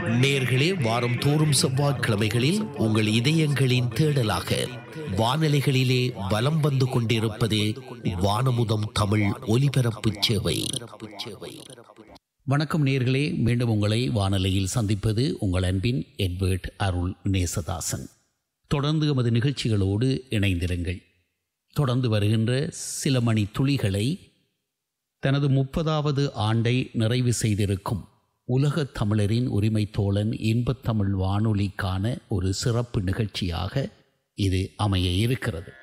நேர்களே வாரம் தோறும் செவ்வாய்க்கிழமைகளில் உங்கள் இதயங்களின் தேடலாக வானலைகளிலே வலம் வந்து கொண்டிருப்பது வானமுதம் தமிழ் ஒலிபரப்பு சேவை வணக்கம் நேர்களே மீண்டும் உங்களை வானொலியில் சந்திப்பது உங்கள் அன்பின் எட்வர்ட் அருள் நேசதாசன் தொடர்ந்து எமது நிகழ்ச்சிகளோடு இணைந்திருங்கள் தொடர்ந்து வருகின்ற சில மணி துளிகளை தனது முப்பதாவது ஆண்டை நிறைவு செய்திருக்கும் உலகத் தமிழரின் உரிமை தோழன் இன்பத் தமிழ் வானொலிக்கான ஒரு சிறப்பு நிகழ்ச்சியாக இது அமைய இருக்கிறது